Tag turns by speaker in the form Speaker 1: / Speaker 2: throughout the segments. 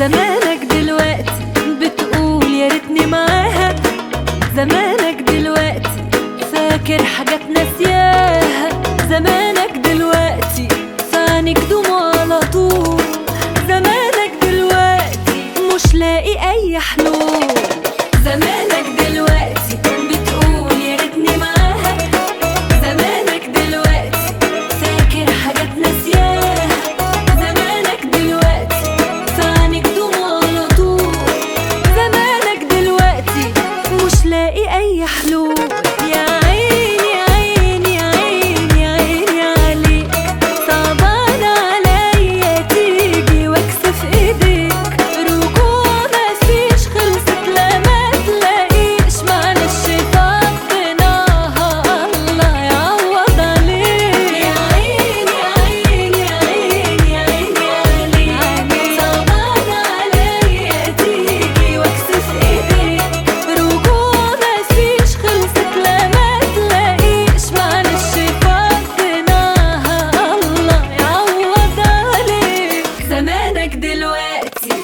Speaker 1: زمانك دلوقتي بتقول يا ريتني معاها زمانك دلوقتي فاكر حاجات ناسياها زمانك دلوقتي فانك دموع على طول زمانك دلوقتي مش لاقي اي حلول زمانك دلوقتي بتقول يا ريتني معاها زمانك دلوقتي فاكر حاجات ناسياها زمانك دلوقتي فانك دموع على طول زمانك دلوقتي مش لاقي اي حلول يا عيني يا عيني يا عيني يا عيني عليك صعبان عليا تيجي واكسف ايديك رجوع مفيش خلصت لا ما تلاقيش معلش فضيناها الله يعوض عليك يا عيني يا عيني يا عيني يا عيني عليك صعبان عليا تيجي واكسف ايديك رجوع مفيش خلصت لا ما تلاقيش معلش فضيناها الله يعوض عليك زمانك دلوقتي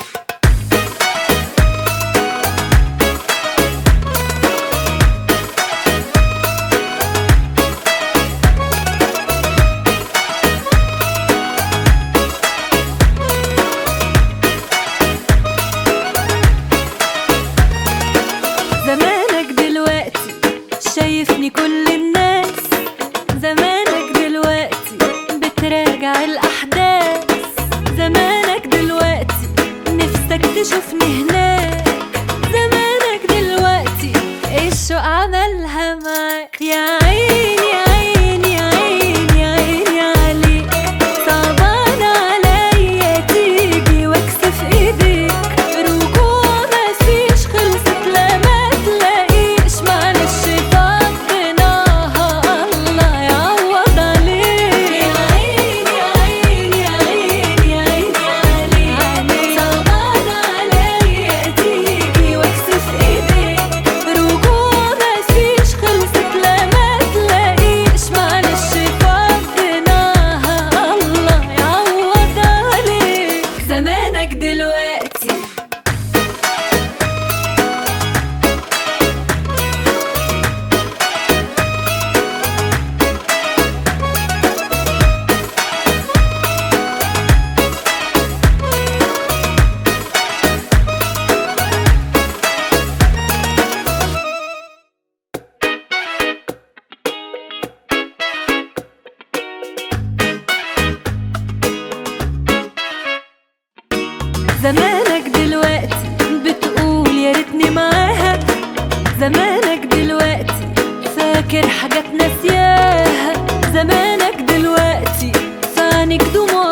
Speaker 1: زمانك دلوقتي شايفني كل الناس زمانك دلوقتي بتراجع الأحداث زمانك دلوقتي نفسك تشوفني هناك زمانك دلوقتي الشوق عملها معاك يا عيني يا عيني يا عيني يا عيني عليك صعبان عليا تيجي واكسف ايديك رجوع مفيش خلصت لا ما تلاقيش معلش فضيناها الله يعوض عليك يا عيني يا عيني يا عيني يا عيني عليك صعبان عليا تيجي واكسف ايديك رجوع مفيش خلصت لا ما تلاقيش معلش فضيناها الله يعوض عليك زمانك دلوقتي زمانك دلوقتي بتقول يا ريتني معاها زمانك دلوقتي فاكر حاجات ناسياها زمانك دلوقتي فانك دموع